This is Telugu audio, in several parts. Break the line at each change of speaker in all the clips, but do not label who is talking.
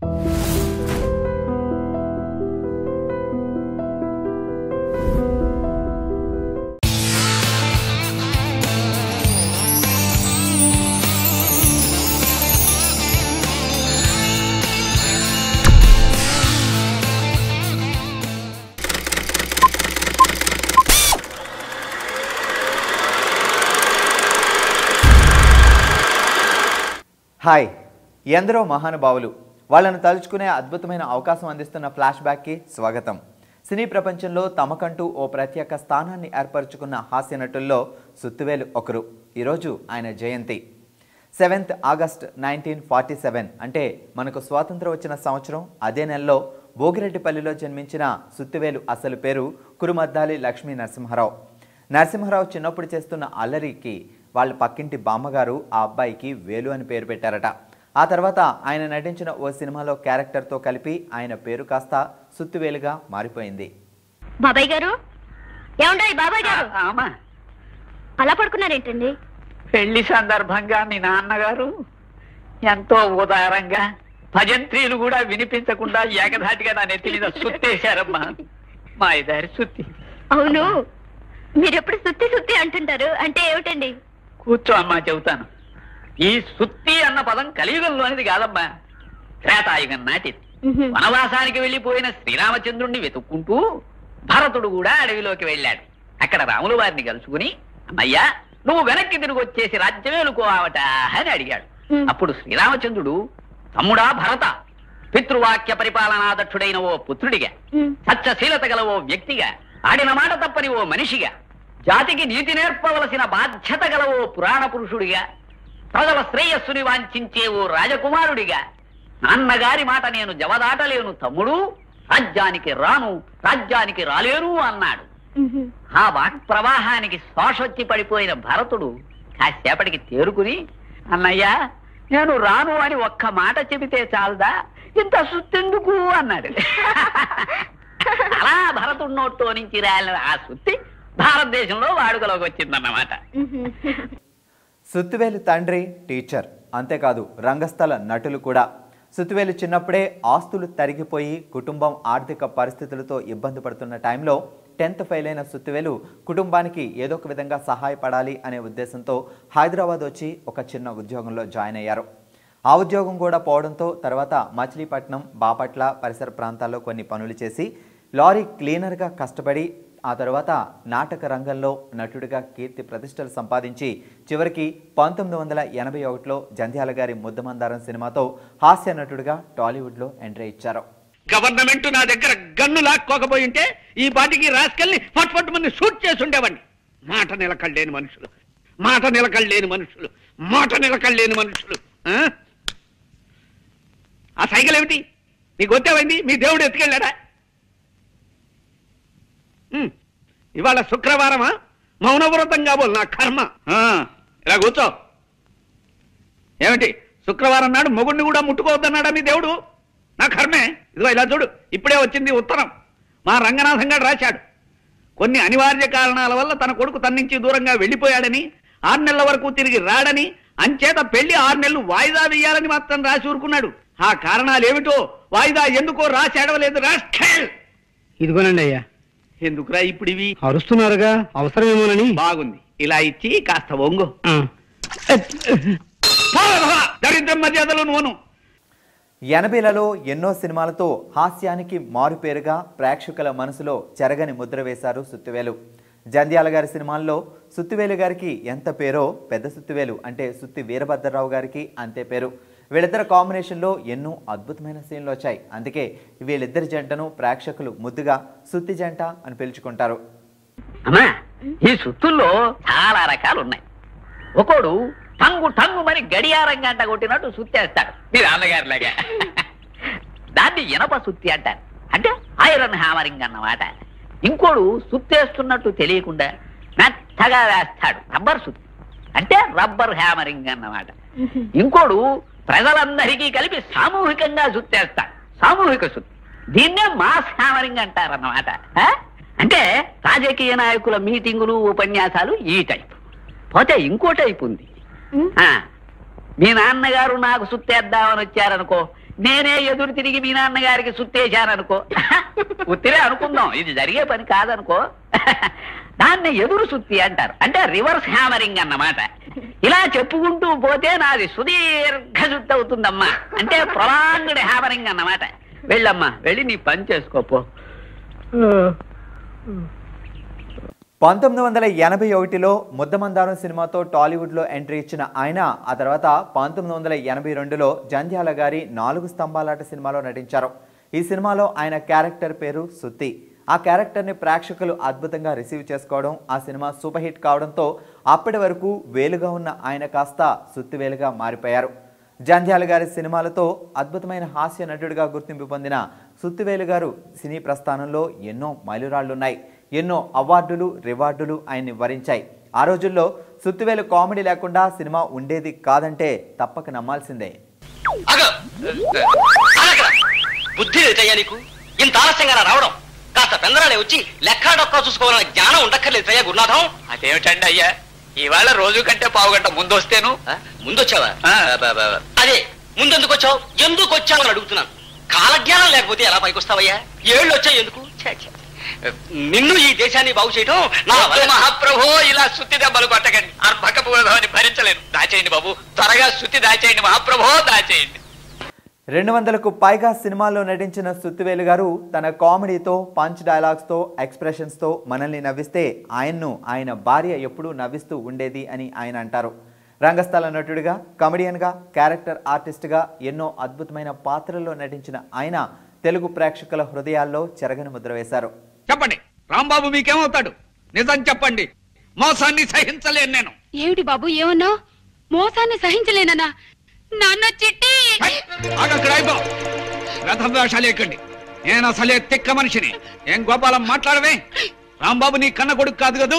హాయ్ ఎందరో మహానుభావులు వాళ్ళను తలుచుకునే అద్భుతమైన అవకాశం అందిస్తున్న ఫ్లాష్ బ్యాక్కి స్వాగతం సినీ ప్రపంచంలో తమకంటూ ఓ ప్రత్యేక స్థానాన్ని ఏర్పరచుకున్న హాస్య నటుల్లో సుత్తువేలు ఒకరు ఈరోజు ఆయన జయంతి seventh August nineteen forty seven అంటే మనకు స్వాతంత్రం వచ్చిన సంవత్సరం అదే నెలలో భోగిరెడ్డిపల్లిలో జన్మించిన సుత్తివేలు అసలు పేరు కురుమద్దాలి లక్ష్మీ నరసింహారావు నరసింహారావు చిన్నప్పుడు చేస్తున్న అల్లరికి వాళ్ళ పక్కింటి బామ్మగారు ఆ అబ్బాయికి వేలు అని పేరు పెట్టారట ఆ తర్వాత ఆయన నటించిన ఓ సినిమాలో క్యారెక్టర్తో కలిపి ఆయన పేరు కాస్త సుత్తివేలుగా మారిపోయింది
బాబాయ్ గారు ఏమంటాయి బాబాయ్ గారు
ఆమా
అలా పడుకున్నారేంటండి
పెళ్లి సందర్భంగా మీ నాన్నగారు ఎంతో ఉదారంగా భజంత్రీలు కూడా వినిపించకుండా ఏకధాటిగా నా నెత్తి మీద సుత్తేశారమ్మా మా ఇదారి సుత్తి
అవును మీరెప్పుడు సుత్తి సుత్తి అంటుంటారు అంటే ఏమిటండి
కూర్చో అమ్మా చెబుతాను ఈ సుత్తి అన్న పదం కలియుగంలోనిది కాదమ్మా త్రేతాయుగం నాటిది
ఉహు.
వనవాసానికి వెళ్లిపోయిన శ్రీరామచంద్రుణ్ణి వెతుక్కుంటూ భరతుడు కూడా అడవిలోకి వెళ్ళాడు అక్కడ రాముల వారిని కలుసుకుని అమ్మయ్యా నువ్వు వెనక్కి తిరిగి వచ్చేసి రాజ్యమేలుకోవావట అని అడిగాడు
ఉమ్.
అప్పుడు శ్రీరామచంద్రుడు తమ్ముడా భరత పితృవాక్య పరిపాలనాదక్షుడైన ఓ పుత్రుడిగా
ఉమ్.
సత్యశీలత గల ఓ వ్యక్తిగా ఆడిన మాట తప్పని ఓ మనిషిగా జాతికి నీతి నేర్పవలసిన బాధ్యత గల ఓ పురాణ పురుషుడిగా ప్రజల శ్రేయస్సుని వాంఛించే ఓ రాజకుమారుడిగా నాన్నగారి మాట నేను జవదాటలేను తమ్ముడు రాజ్యానికి రాను రాజ్యానికి రాలేను అన్నాడు
ఉహు.
ఆ వాక్ ప్రవాహానికి శ్వాసొచ్చి పడిపోయిన భరతుడు కాసేపటికి తేరుకుని అన్నయ్య నేను రాను అని ఒక్క మాట చెబితే చాలదా ఇంత సుత్తెందుకు అన్నాడు అలా భరతుడి నోట్లో నుంచి రాలిన ఆ సుత్తి భారతదేశంలో వాడుకలోకి వచ్చిందన్నమాట
ఉహు.
సుత్తివేలు తండ్రి టీచర్ అంతేకాదు రంగస్థల నటులు కూడా సుత్తివేలు చిన్నప్పుడే ఆస్తులు తరిగిపోయి కుటుంబం ఆర్థిక పరిస్థితులతో ఇబ్బంది పడుతున్న టైంలో టెన్త్ ఫెయిల్ అయిన సుత్తివేలు కుటుంబానికి ఏదో ఒక విధంగా సహాయపడాలి అనే ఉద్దేశంతో హైదరాబాద్ వచ్చి ఒక చిన్న ఉద్యోగంలో జాయిన్ అయ్యారు ఆ ఉద్యోగం కూడా పోవడంతో తర్వాత మచిలీపట్నం బాపట్ల పరిసర ప్రాంతాల్లో కొన్ని పనులు చేసి లారీ క్లీనర్గా కష్టపడి ఆ తర్వాత నాటక రంగంలో నటుడిగా కీర్తి ప్రతిష్టలు సంపాదించి చివరికి పంతొమ్మిది వందల ఎనభై ఒకటిలో జంధ్యాల గారి ముద్దమందారం సినిమాతో హాస్య నటుడిగా టాలీవుడ్లో ఎంట్రీ ఇచ్చారు
గవర్నమెంట్ నా దగ్గర గన్ను లాక్కోకపోయి ఉంటే ఈ పాటికి రాసుకెళ్ళి ఫట్ ఫట్ మంది షూట్ చేసి ఉండేవాడిని మాట నిలకడలేని మనుషులు మాట నిలకడలేని మనుషులు మాట నిలకడలేని మనుషులు ఆ? ఆ సైకిల్ ఏమిటి నీకు వచ్చేవైంది మీ దేవుడు ఎత్తుకెళ్ళాడా ఉమ్, ఇవాళ శుక్రవారమా మౌనవ్రతం కాబోలు నా కర్మ ఆ, ఇలా కూర్చో ఏమిటి శుక్రవారం నాడు మొగుడిని కూడా ముట్టుకోవద్దన్నాడా మీ దేవుడు నా కర్మే ఇదిగో ఇలా చూడు ఇప్పుడే వచ్చింది ఉత్తరం మా రంగనాథం గారు రాశాడు కొన్ని అనివార్య కారణాల వల్ల తన కొడుకు తన నుంచి దూరంగా వెళ్ళిపోయాడని ఆరు నెలల వరకు తిరిగి రాడని అంచేత పెళ్లి ఆరు నెలలు వాయిదా వేయాలని మాత్రం రాసి ఊరుకున్నాడు ఆ కారణాలు ఏమిటో వాయిదా ఎందుకో రాసి అడవలేదు రాష్ట్ర
ఇదిగోనండి అయ్యా
ఎందుకురా ఇప్పుడు ఇవి
అరుస్తున్నారుగా అవసరమేమోనని
బాగుంది ఇలా ఇచ్చి కాస్త ఒంగు
ఆ.
పోరా, దరిద్రం మర్యాదలు నువ్వును
ఎనభైలలో ఎన్నో సినిమాలతో హాస్యానికి మారుపేరుగా ప్రేక్షకుల మనసులో చెరగని ముద్ర వేశారు సుత్తివేలు జంధ్యాల గారి సినిమాల్లో సుత్తివేలు గారికి ఎంత పేరో పెద్ద సుత్తివేలు అంటే సుత్తి వీరభద్రరావు గారికి అంతే పేరు వీళ్ళిద్దరు కాంబినేషన్లో ఎన్నో అద్భుతమైన సీన్లు వచ్చాయి అందుకే వీళ్ళిద్దరి జంటను ప్రేక్షకులు ముద్దుగా సుత్తి జంట అని పిలుచుకుంటారు
అమ్మా ఈ సుత్తుల్లో చాలా రకాలు ఉన్నాయి ఒకడు టంగు టంగు మరి గడియారం గంట కొట్టినట్టు సుత్తేస్తాడు మీరు అన్నగారిలాగా దాన్ని ఇనప సుత్తి అంటారు అంటే ఐరన్ హ్యామరింగ్ అన్నమాట ఇంకోడు సుత్తేస్తున్నట్టు తెలియకుండా మెత్తగా వేస్తాడు రబ్బర్ సుత్తి అంటే రబ్బర్ హ్యామరింగ్ అన్నమాట ఇంకోడు ప్రజలందరికీ కలిపి సామూహికంగా సుత్తేస్తాడు సామూహిక సుత్తి దీన్నే మాస్ హ్యామరింగ్ అంటారన్నమాట ఆ? అంటే రాజకీయ నాయకుల మీటింగులు ఉపన్యాసాలు ఈ టైప్ పోతే ఇంకో టైప్ ఉంది
ఉమ్.
ఆ, మీ నాన్నగారు నాకు సుత్తేద్దామని వచ్చారనుకో నేనే ఎదురు తిరిగి మీ నాన్నగారికి సుత్తేశాననుకో ఉత్తిరే అనుకుందాం ఇది జరిగే పని కాదనుకో దాన్ని ఎదురు సుత్తి అంటారు అంటే రివర్స్ హ్యామరింగ్ అన్నమాట ఇలా చెప్పుకుంటూ పోతే నాది సుదీర్ఘ సుత్తి అవుతుందమ్మా అంటే ప్రొలాంగ్డ్ హ్యామరింగ్ అన్నమాట వెళ్ళమ్మా వెళ్ళి నీ పని చేసుకోపో
పంతొమ్మిది వందల ఎనభై ఒకటిలో ముద్దమందారం సినిమాతో టాలీవుడ్లో ఎంట్రీ ఇచ్చిన ఆయన ఆ తర్వాత పంతొమ్మిది వందల ఎనభై రెండులో జంధ్యాల గారి నాలుగు స్తంభాలాట సినిమాలో నటించారు ఈ సినిమాలో ఆయన క్యారెక్టర్ పేరు సుత్తి ఆ క్యారెక్టర్ని ప్రేక్షకులు అద్భుతంగా రిసీవ్ చేసుకోవడం ఆ సినిమా సూపర్ హిట్ కావడంతో అప్పటి వరకు వేలుగా ఉన్న ఆయన కాస్త సుత్తివేలుగా మారిపోయారు జంధ్యాల గారి సినిమాలతో అద్భుతమైన హాస్య నటుడిగా గుర్తింపు పొందిన సుత్తివేలు గారు సినీ ప్రస్థానంలో ఎన్నో మైలురాళ్లున్నాయి ఎన్నో అవార్డులు రివార్డులు ఆయన్ని వరించాయి ఆ రోజుల్లో సుత్తివేలు కామెడీ లేకుండా సినిమా ఉండేది కాదంటే తప్పక నమ్మాల్సిందే
అగ ఆగక్కడ. బుద్ధి లేదయ్యా నీకు ఇంత ఆలస్యంగా నా రావడం కాస్త పెందరాలే వచ్చి లెక్క డొక్క చూసుకోవాలన్న జ్ఞానం ఉండక్కర్లేదు అయ్యా గురునాథం
అదేమిటండి అయ్యా ఇవాళ రోజు కంటే పావు గంట ముందు వస్తేను
ఆ? ముందొచ్చావా
ఆ.
అబ్బా, అబ్బా, అబ్బా. అదే ముందెందుకు వచ్చావు ఎందుకు వచ్చావు అని అడుగుతున్నాను కాలజ్ఞానం లేకపోతే ఎలా పైకొస్తావయ్యా ఏళ్ళు వచ్చాయి ఎందుకు ఛే, ఛే. నిన్ను ఈ దేశాన్ని బాగు చేయడం నా వల్ల
మహాప్రభు ఇలా సుత్తి దెబ్బలు కొట్టకండి అర్భక పూలభావాన్ని భరించలేను దాచేయండి బాబు త్వరగా సుత్తి దాచేయండి మహాప్రభు దాచేయండి
రెండు వందలకు పైగా సినిమాల్లో నటించిన సుత్తివేలు గారు తన కామెడీతో పంచ్ డైలాగ్స్తో ఎక్స్ప్రెషన్స్తో మనల్ని నవ్విస్తే ఆయన్ను ఆయన భార్య ఎప్పుడూ నవ్విస్తూ ఉండేది అని ఆయన అంటారు రంగస్థల నటుడిగా కమెడియన్గా క్యారెక్టర్ ఆర్టిస్ట్గా ఎన్నో అద్భుతమైన పాత్రల్లో నటించిన ఆయన తెలుగు ప్రేక్షకుల హృదయాల్లో చెరగని ముద్ర వేశారు
చెప్పండి రాంబాబు మీకేమవుతాడు నిజం చెప్పండి మోసాన్ని సహించలేను నేను
ఏమిటి బాబు ఏమన్నావు మోసాన్ని సహించలేనన్నా నాన్న చిట్టి
ఆగక్కడ అయిపో రథం వేషాలు ఎక్కండి నేను అసలే తిక్క మనిషిని ఏం గోపాలం మాట్లాడవే రాంబాబు నీ కన్న కొడుకు కాదు కదూ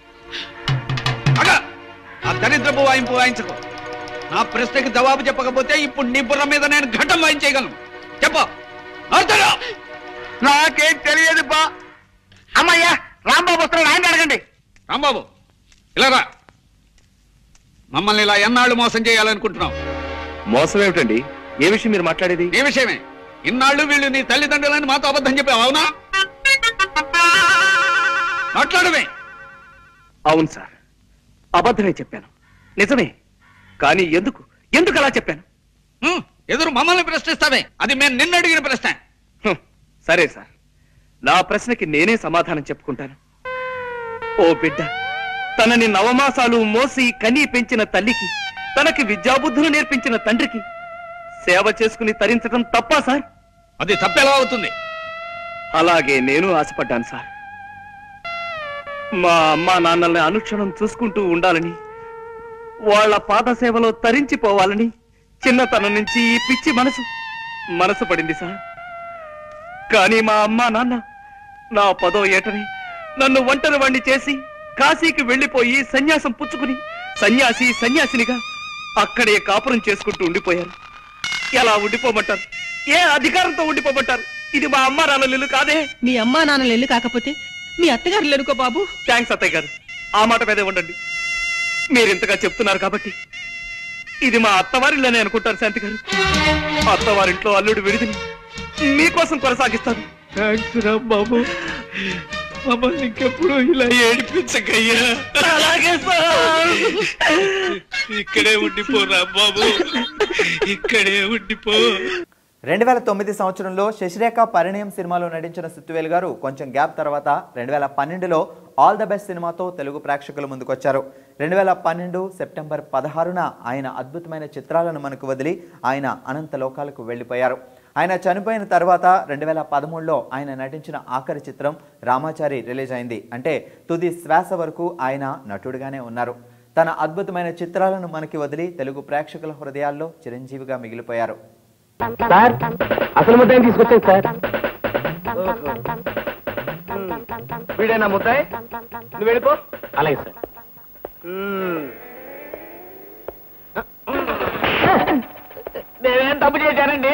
అగ ఆ దరిద్రపు వాయింపు వాయించకు నా ప్రశ్నకి జవాబు చెప్పకపోతే ఇప్పుడు నీ బుర్ర మీద నేను ఘటం వాయించేయగలను చెప్పు అర్థరా నాకేం తెలియదు బా అమ్మయ్యా రాంబాబు వస్తున్నాడు ఆయన అడగండి రాంబాబు ఇలా రా మమ్మల్ని ఇలా ఎన్నాళ్ళు మోసం చేయాలనుకుంటున్నావు
మోసం ఏమిటండి ఏ విషయం మీరు మాట్లాడేది
ఈ విషయమే ఇన్నాళ్ళు వీళ్ళు నీ తల్లిదండ్రులని మాతో అబద్ధం చెప్పావు అవునా మాట్లాడమే
అవును సార్ అబద్ధమే చెప్పాను నిజమే కానీ ఎందుకు ఎందుకు అలా చెప్పాను
హ్మ్, ఎదురు మమ్మల్ని ప్రశ్నిస్తావే అది మేము నిన్ను అడిగిన ప్రశ్న
హ్మ్, సరే సార్ నా ప్రశ్నకి నేనే సమాధానం చెప్పుకుంటాను ఓ బిడ్డ తనని నవమాసాలు మోసి కని పెంచిన తల్లికి తనకి విద్యాబుద్ధులు నేర్పించిన తండ్రికి సేవ చేసుకుని తరించడం తప్పా సార్
అది తప్పెలా అవుతుంది
అలాగే నేను ఆశపడ్డాను సార్ మా అమ్మా నాన్నల్ని అనుక్షణం చూసుకుంటూ ఉండాలని వాళ్ళ పాద సేవలో తరించిపోవాలని చిన్నతనం నుంచి ఈ పిచ్చి మనసు మనసు పడింది సార్ కానీ మా అమ్మా నాన్న నా పదో ఏటని నన్ను ఒంటరి వండి చేసి కాశీకి వెళ్లిపోయి సన్యాసం పుచ్చుకుని సన్యాసి సన్యాసినిగా అక్కడే కాపురం చేసుకుంటూ ఉండిపోయారు ఎలా ఉండిపోమంటారు ఏ అధికారంతో ఉండిపోమంటారు ఇది మా అమ్మా నాన్నలు ఇల్లు కాదే
మీ అమ్మా నాన్నలు ఎల్లు కాకపోతే మీ అత్తగారు ఎన్నుకో బాబు
థ్యాంక్స్ అత్తయ్య గారు ఆ మాట మీదే ఉండండి మీరింతగా చెప్తున్నారు కాబట్టి ఇది మా అత్తవారిల్లోనే అనుకుంటారు శాంతి గారు అత్తవారింట్లో అల్లుడు విడిదిని మీకోసం కొనసాగిస్తాను
థ్యాంక్స్ రా బాబు మమ్మల్ని ఇంకెప్పుడు ఇలా ఏడిపించకయ్యా
అలాగే సార్
ఇక్కడే ఉండిపోరా బాబు ఇక్కడే ఉండిపో
రెండు వేల తొమ్మిది సంవత్సరంలో శశిరేఖ పరిణయం సినిమాలో నటించిన సుత్తువేలు గారు కొంచెం గ్యాప్ తర్వాత రెండు వేల పన్నెండులో ఆల్ ద బెస్ట్ సినిమాతో తెలుగు ప్రేక్షకుల ముందుకొచ్చారు రెండు వేల పన్నెండు సెప్టెంబర్ పదహారున ఆయన అద్భుతమైన చిత్రాలను మనకు వదిలి ఆయన అనంత లోకాలకు వెళ్ళిపోయారు ఆయన చనిపోయిన తర్వాత రెండు వేల పదమూడులో ఆయన నటించిన ఆఖరి చిత్రం రామాచారి రిలీజ్ అయింది అంటే తుది శ్వాస వరకు ఆయన నటుడుగానే ఉన్నారు తన అద్భుతమైన చిత్రాలను మనకి వదిలి తెలుగు ప్రేక్షకుల హృదయాల్లో చిరంజీవిగా మిగిలిపోయారు
సార్ అసలు ముద్ద తీసుకొచ్చాను సార్ వీడేనా ముద్దాయి నువ్వు వెళ్ళిపో అలాగే సార్
నేనేం తప్పు చేశానండి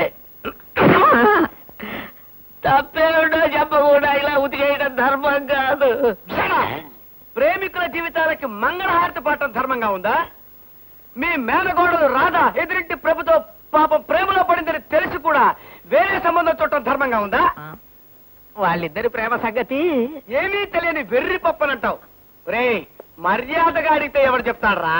తప్పేమిటో చెప్పకుండా ఇలా ఉతికేయడం ధర్మం కాదు
ప్రేమికుల జీవితాలకి మంగళహారతి పట్టడం ధర్మంగా ఉందా మీ మేనగోడలు రాధా ఎదురింటి ప్రభుతో పాపం ప్రేమలో పడిందని తెలిసి కూడా వేరే సంబంధం చూడటం ధర్మంగా ఉందా
వాళ్ళిద్దరి ప్రేమ సంగతి
ఏమీ తెలియని వెర్రి పప్పనంటావు రే మర్యాదగా అడిగితే ఎవరు చెప్తాడ్రా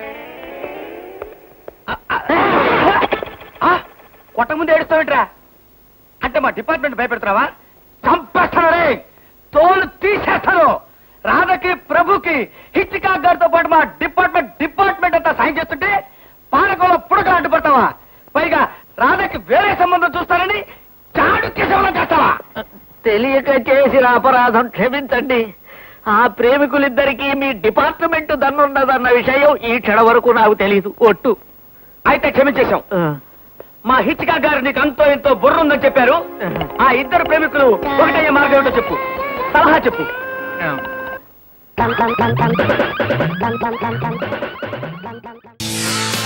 కొట్ట ముందు ఏడుస్తావేంట్రా అంటే మా డిపార్ట్మెంట్ భయపెడతావా చంపేస్తాను రే తోలు తీసేస్తాను రాధకి ప్రభుకి హిచ్చికా గారితో పాటు మా డిపార్ట్మెంట్ డిపార్ట్మెంట్ అంతా సాయం చేస్తుంటే పానకంలో పుడకలు అడ్డుపడతావా పైగా రాధకి వేరే సంబంధం చూస్తానని చాడు కేశవలం చేస్తావా
తెలియక చేసిన అపరాధం క్షమించండి ఆ ప్రేమికులిద్దరికీ మీ డిపార్ట్మెంట్ దన్నున్నదన్న విషయం ఈ క్షణ వరకు నాకు తెలియదు ఒట్టు
అయితే క్షమించేశాం మా హిచ్చికా గారు నీకు అంతో ఎంతో బుర్ర ఉందని చెప్పారు ఆ ఇద్దరు ప్రేమికులు ఒకటయ్యే మార్గం ఏంటో చెప్పు సలహా చెప్పు
Dum dum dum dum dum dum dum dum dum dum